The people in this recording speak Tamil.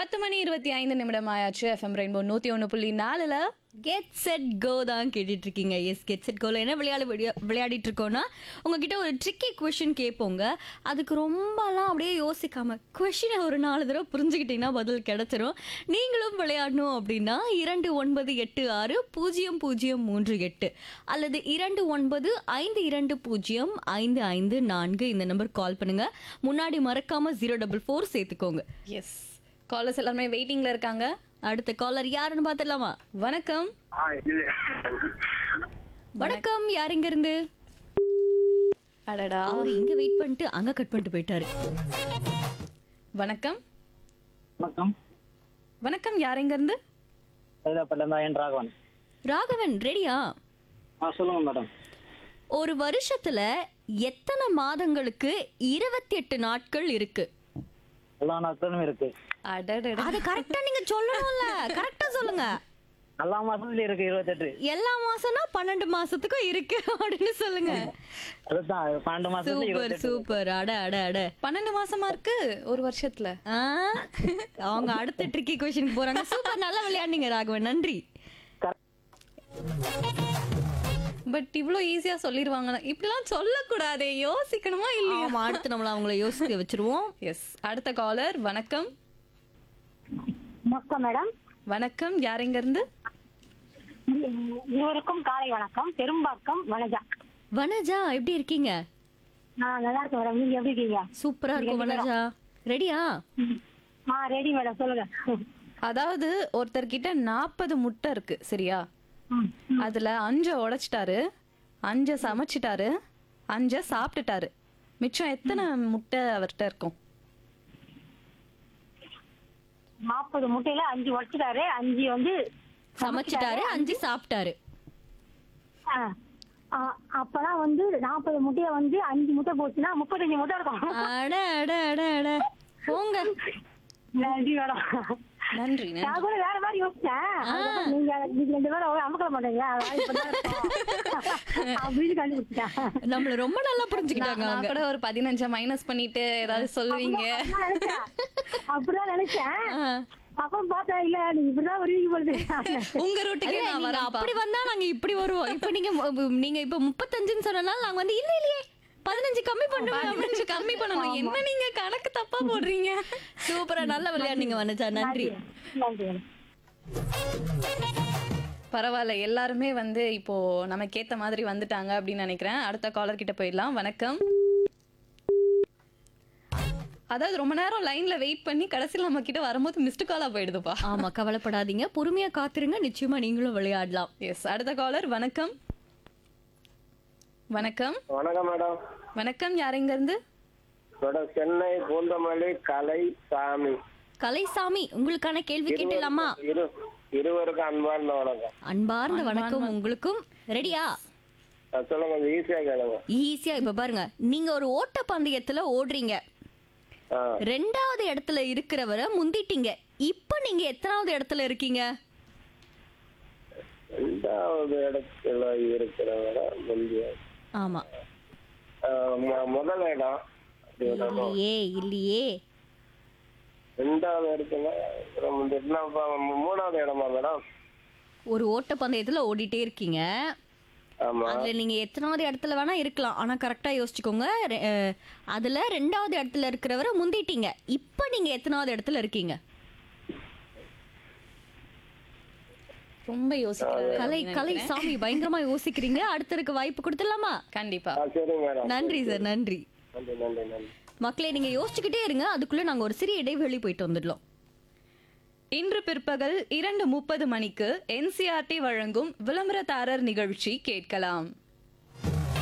பத்து மணி இருபத்தி ஐந்து நிமிடம் ஆயாச்சு எஃப்எம் ரெயின்போ நூத்தி ஒன்று புள்ளி நாலுல கெட் செட் கோ தான் கேட்டுட்டு இருக்கீங்க எஸ் கெட் செட் கோல என்ன விளையாட விளையா- விளையாடிட்டு இருக்கோம்னா உங்ககிட்ட ஒரு ட்ரிக்கி கொஷின் கேட்போங்க அதுக்கு ரொம்பலாம் அப்படியே யோசிக்காம கொஷினை ஒரு நாலு தடவை புரிஞ்சுக்கிட்டீங்கன்னா பதில் கிடைச்சிரும் நீங்களும் விளையாடணும் அப்படின்னா இரண்டு ஒன்பது எட்டு ஆறு பூஜ்ஜியம் பூஜ்ஜியம் மூன்று எட்டு அல்லது இரண்டு ஒன்பது ஐந்து இரண்டு பூஜ்ஜியம் ஐந்து ஐந்து நான்கு இந்த நம்பர் கால் பண்ணுங்க முன்னாடி மறக்காம ஜீரோ டபுள் ஃபோர் சேர்த்துக்கோங்க எஸ் காலர்ஸ் எல்லாருமே வெயிட்டிங்ல இருக்காங்க அடுத்த காலர் யாருன்னு பார்த்துடலாமா வணக்கம் ஆ, இது வணக்கம் யார் இங்க இருந்து அடடா அவர் இங்க வெயிட் பண்ணிட்டு அங்க கட் பண்ணிட்டு போயிட்டாரு வணக்கம் வணக்கம் வணக்கம் யார் எங்க இருந்து சைதாப்பட்டில என் ராகவன் ராகவன் ரெடியா ஆ சொல்லுங்க மேடம் ஒரு வருஷத்துல எத்தனை மாதங்களுக்கு இருபத்தி எட்டு நாட்கள் இருக்கு எல்லா நாட்களும் இருக்கு அடடடா அத கரெக்டா நீங்க சொல்லணும்ல கரெக்டா சொல்லுங்க எல்லா மாசத்துலயும் இருக்கு இருபத்தெட்டு எல்லா மாசம்னா பன்னெண்டு மாசத்துக்கும் இருக்கு அப்படின்னு சொல்லுங்க அதுதான் பன்னெண்டு மாசத்துல சூப்பர் இருபத்தெட்டு சூப்பர் அட அட அட பன்னெண்டு மாசமா இருக்கு ஒரு வருஷத்துல ஆ, அவங்க அடுத்த ட்ரிக்கி கொஸ்டின் போறாங்க சூப்பர் நல்லா விளையாடுனீங்க ராகவன் நன்றி பட் இவ்ளோ ஈஸியா சொல்லிருவாங்க இப்படிலாம் சொல்லக்கூடாதே யோசிக்கணுமா இல்லையா ஆமா அடுத்து நம்மள அவங்கள யோசிக்க வச்சிருவோம் எஸ் அடுத்த காலர் வணக்கம் வணக்கம் மேடம் வணக்கம் யார் எங்க இருந்து இருவருக்கும் காலை வணக்கம் பெரும்பாக்கம் வனஜா வனஜா எப்படி இருக்கீங்க நான் நல்லா இருக்கேன் மேடம் நீங்க எப்படி இருக்கீங்க சூப்பரா இருக்கும் வனஜா ரெடியா ஆ ரெடி மேடம் சொல்லுங்க அதாவது ஒருத்தர்கிட்ட நாற்பது முட்டை இருக்கு சரியா ம், அதுல அஞ்ச உடைச்சிட்டாரு அஞ்ச சமைச்சிட்டாரு அஞ்ச சாப்பிட்டுட்டாரு மிச்சம் எத்தனை முட்டை அவர்கிட்ட இருக்கும் நாற்பது முட்டையில அஞ்சு உடைச்சிட்டாரு அஞ்சு வந்து சமைச்சிட்டாரு அஞ்சு சாப்பிட்டாரு ஆ, ஆ, அப்பதான் வந்து நாற்பது முட்டையை வந்து அஞ்சு முட்டை போச்சுன்னா முப்பத்தஞ்சு முட்டை இருக்கும் அட அட அட அட போங்க நன்றி மேடம் நன்றி நன்றி நான் கூட வேற மாதிரி யோசிச்சேன் அதுக்கப்புறம் நீங்க நீங்க ரெண்டு பேரும் அமுக்கல மாட்டீங்க அதான் இப்பதான் இருக்கும். அப்படின்னு கண்டுபிடிச்சிட்டேன் நம்மள ரொம்ப நல்லா நான் புரிஞ்சுக்கிட்டாங்க நான் அவங்க கூட ஒரு பதினஞ்ச மைனஸ் பண்ணிட்டு ஏதாவது சொல்லுவீங்க அப்படிதான் நினைச்சேன். அப்படிதான் நினைச்சேன் ஆ. அப்புறம் பார்த்தா இல்ல நீங்க இப்படிதான் வருவீங்க போலுது உங்க ரூட்டுக்கே இல்ல, நான் நீங்க வரேன் அப்படி வந்தா நாங்க இப்படி வருவோம் இப்ப நீங்க மு- நீங்க இப்ப முப்பத்தஞ்சுன்னு சொன்னனால நாங்க வந்து இல்ல இல்லையே பதினஞ்சு கம்மி பண்ணுவோம் பதினஞ்சு கம்மி பண்ணணும் என்ன நீங்க கணக்கு தப்பா போடுறீங்க சூப்பரா நல்லா விளையாடுனீங்க வனஜா நன்றி நன்றி பரவாயில்ல எல்லாருமே வந்து இப்போ நமக்கு ஏத்த மாதிரி வந்துட்டாங்க அப்படின்னு நினைக்கிறேன் அடுத்த காலர் கிட்ட போயிடலாம் வணக்கம் அதாவது ரொம்ப நேரம் லைன்ல வெயிட் பண்ணி கடைசியில் நம்ம கிட்ட வரும்போது மிஸ்டு காலா போயிடுதுப்பா ஆமா கவலைப்படாதீங்க பொறுமையா காத்துருங்க நிச்சயமா நீங்களும் விளையாடலாம் எஸ் அடுத்த காலர் வணக்கம் வணக்கம் வணக்கம் மேடம் வணக்கம் யார் எங்க இருந்து மேடம் சென்னை பூந்தமல்லி கலை சாமி கலைசாமி உங்களுக்கான கேள்வி கேட்டலாமா இரு இருவருக்கும் அன்பார்ந்த வணக்கம் அன்பார்ந்த வணக்கம் உங்களுக்கும் ரெடியா ஆ, சொல்லுங்க கொஞ்சம் ஈஸியா கேளுங்க ஈஸியா இப்ப பாருங்க நீங்க ஒரு ஓட்ட பந்தயத்துல ஓடுறீங்க ஆ, ரெண்டாவது இடத்துல இருக்கிறவரை முந்திட்டீங்க இப்ப நீங்க எத்தனாவது இடத்துல இருக்கீங்க ரெண்டாவது இடத்துல இருக்கிறவங்க முந்தைய ஆமா ஆ, மு- முதல் இடம் அப்படி வரணும். இல்லையே இல்லையே ரெண்டாவது இடத்துல அப்புறம் முந்தைய இடத்துல அப்ப மூணாவது இடமா மேடம் ஒரு ஓட்ட பந்தயத்துல ஓடிட்டே இருக்கீங்க ஆமா அதுல நீங்க எத்தனாவது இடத்துல வேணா இருக்கலாம் ஆனா கரெக்டா யோசிச்சுக்கோங்க ரெ- அஹ், அதுல ரெண்டாவது இடத்துல இருக்கிறவரை முந்திட்டீங்க இப்ப நீங்க எத்தனாவது இடத்துல இருக்கீங்க ரொம்ப யோசிக்கிறாரு கலை அப்படின்னு கலை நினைக்கிறேன். சாமி பயங்கரமா யோசிக்கிறீங்க அடுத்தருக்கு வாய்ப்பு கொடுத்துடலாமா கண்டிப்பா ஆ, சரி மேடம் நன்றி சார் நன்றி நன்றி நன்றி நன்றி மக்களே நீங்க யோசிச்சுக்கிட்டே இருங்க அதுக்குள்ள நாங்க ஒரு சிறிய இடைவெளி போயிட்டு வந்துடலாம் இன்று பிற்பகல் இரண்டு முப்பது மணிக்கு என்சிஆர்டி வழங்கும் விளம்பரதாரர் நிகழ்ச்சி கேட்கலாம்